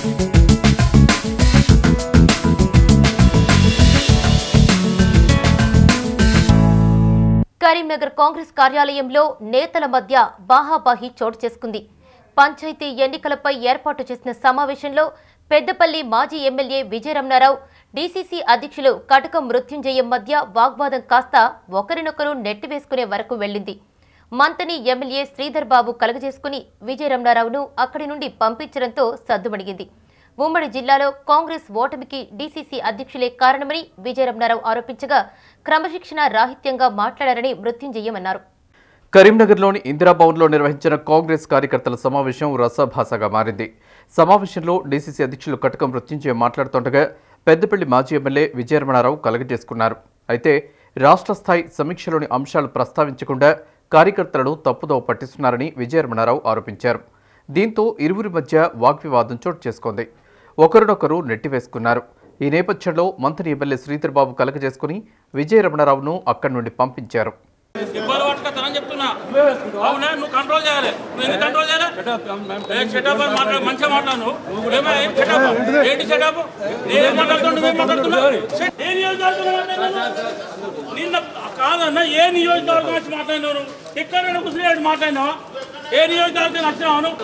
కరీంనగర్ కాంగ్రెస్ కార్యాలయంలో నేతల మధ్య బాహాబాహి చోటు చేసుకుంది పంచాయతీ ఎన్నికలపై ఏర్పాటు చేసిన సమావేశంలో పెద్దపల్లి మాజీ ఎమ్మెల్యే విజయరమణారావు డీసీసీ అధ్యక్షులు కటక మృత్యుంజయం మధ్య వాగ్వాదం కాస్త ఒకరినొకరు నెట్టివేసుకునే వరకు వెళ్ళింది మంతని ఎమ్మెల్యే శ్రీధర్ బాబు కలుగజేసుకుని విజయరమణారావును అక్కడి నుండి పంపించడంతో సద్దుమణిగింది ఉమ్మడి జిల్లాలో కాంగ్రెస్ ఓటమికి డీసీసీ అధ్యక్షులే కారణమని విజయరమణారావు ఆరోపించగా క్రమశిక్షణ రాహిత్యంగా మాట్లాడారని మృత్యుంజయమన్నారు కరీంనగర్లోని ఇందిరాభవన్లో నిర్వహించిన కాంగ్రెస్ కార్యకర్తల సమావేశం రసభాసగా మారింది సమావేశంలో డీసీసీ అధ్యక్షులు కటకం మృత్యుంజయ మాట్లాడుతుండగా పెద్దపల్లి మాజీ ఎమ్మెల్యే విజయరమణారావు కలగజేసుకున్నారు అయితే రాష్ట్ర స్థాయి సమీక్షలోని అంశాలు ప్రస్తావించకుండా కార్యకర్తలను తప్పుదోవ పట్టిస్తున్నారని విజయరమణారావు ఆరోపించారు దీంతో ఇరువురి మధ్య వాగ్వివాదం చోటు చేసుకుంది ఒకరినొకరు నెట్టివేసుకున్నారు ఈ నేపథ్యంలో మంత్రి ఎమ్మెల్యే శ్రీధర్ బాబు కలగజేసుకుని విజయరమణారావును అక్కడి నుండి పంపించారు ఇబ్బంది పట్టుకొస్తానని చెప్తున్నా అవునా నువ్వు కంట్రోల్ చేయాలి నువ్వు ఎందుకు కంట్రోల్ చేయాలి ఏ సెటప్ అని మాట్లాడు మంచిగా మాట్లాడు ఏమై సెటప్ ఏంటి సెటప్ నేనేం మాట్లాడుతున్నా నువ్వేం మాట్లాడుతున్నావు ఏ నియోజకవర్గం మాట్లాడినావు నిన్న కాదన్న ఏ నియోజకవర్గం వచ్చి మాట్లాడినావు నువ్వు ఎక్కడ కుసిరి మాట్లాడినావా ఏ నియోజకవర్గం వచ్చినావు నువ్వు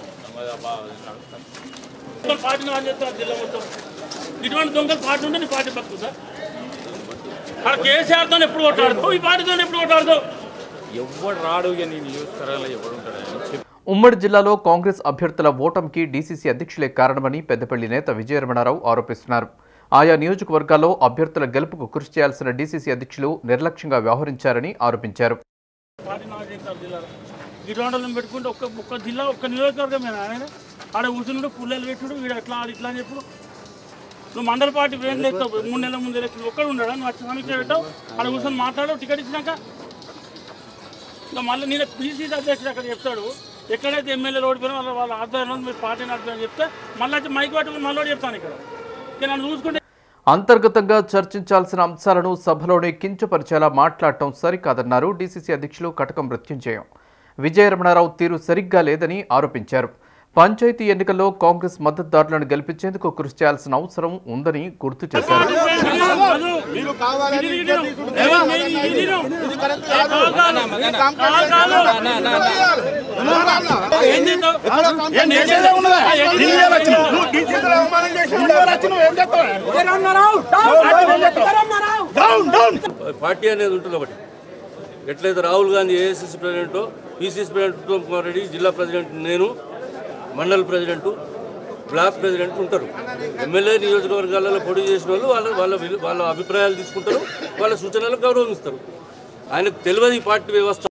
దొంగల పార్టీని ఆన్ చేస్తారు జిల్లా మొత్తం ఇటువంటి దొంగల పార్టీ ఉంటే నీ పార్టీ బతుకుతా అక్కడ కేసీఆర్తో ఎప్పుడు కొట్టాడుతావు ఈ పార్టీతో ఎప్పుడు కొట్టాడుతావు ఎవడు రాడు ఇక నేను నియోజకవర్గాల్లో ఎవడు ఉంటాడని చెప్పి ఉమ్మడి జిల్లాలో కాంగ్రెస్ అభ్యర్థుల ఓటమికి డీసీసీ అధ్యక్షులే కారణమని పెద్దపల్లి నేత విజయరమణారావు ఆరోపిస్తున్నారు ఆయా నియోజకవర్గాల్లో అభ్యర్థుల గెలుపుకు కృషి చేయాల్సిన డీసీసీ అధ్యక్షులు నిర్లక్ష్యంగా వ్యవహరించారని ఆరోపించారు పార్టీ నాకు చేస్తారు జిల్లాలో గిరివండలను పెట్టుకుంటే ఒక్క ఒక్క జిల్లా ఒక్క నియోజకవర్గం ఆయన ఆడ కూర్చున్నాడు పుల్లలు పెట్టుడు వీడు ఎట్లా ఆడు ఇట్లా అని చెప్పుడు నువ్వు మండల పార్టీ వేలు లేస్తావు మూడు నెలల ముందు ఎలక్షన్ ఒక్కడు ఉండడా నువ్వు వచ్చి సమీక్ష పెట్టావు ఆడ కూర్చొని మాట్లాడావు టికెట్ ఇచ్చినాక ఇంకా మళ్ళీ నేను పీసీసీ అధ్యక్షుడు అక్కడ చెప్తాడు ఎక్కడైతే ఎమ్మెల్యేలు ఓడిపోయినా వాళ్ళ వాళ్ళ ఆధ్వర్యంలో మీరు పార్టీ నడుపుతారని చెప్తే మళ్ళీ వచ్చి మైక్ పట్టుకుని మళ్ళీ చెప్తాను ఇక్కడ ఇక నన్ను చూసుకుంటే అంతర్గతంగా చర్చించాల్సిన అంశాలను సభలోనే కించపరిచేలా మాట్లాడటం సరికాదన్నారు డీసీసీ అధ్యక్షులు కటకం మృత్యుంజయం విజయరమణారావు తీరు సరిగ్గా లేదని ఆరోపించారు పంచాయతీ ఎన్నికల్లో కాంగ్రెస్ మద్దతుదారులను గెలిపించేందుకు కృషి చేయాల్సిన అవసరం ఉందని గుర్తు చేశారు మీరు కావాలని ఇది విద్య ఇది తీసుకుంటే ఇది ఇది ఇది ఇది ఇది కరెక్ట్ ఏ కాదు. కాదు. ఇది కాంప్లైంట్ కాదు, కాదు. చేయాలి. ఎందుకన్నా? ఏం చేస్తావు? ఎక్కడ ఏం కాంప్లైంట్ చేస్తావు? చేసేదే ఉన్నదా? ఆ, ఏం ఢిల్లీ చేస్తావు? వచ్చినావు. నువ్వు డీసీలో అవమానం చేసి నువ్వు వచ్చి నువ్వు ఏం చేస్తావు? Down, down. పార్టీ అనేది ఉంటుంది ఒకటి ఎట్లయితే Rahul Gandhi AICC president PCC president Uttam Kumar Reddy జిల్లా ప్రెసిడెంట్ నేను మండల్ ప్రెసిడెంట్ బ్లాక్ ప్రెసిడెంట్ ఉంటారు ఎమ్మెల్యే నియోజకవర్గాలలో పోటీ చేసిన వాళ్ళు వాళ్ళ వాళ్ళ విలు- వాళ్ళ అభిప్రాయాలు తీసుకుంటారు వాళ్ళ సూచనలకు గౌరవం ఇస్తారు ఆయనకు తెలియదు ఈ పార్టీ వ్యవస్థ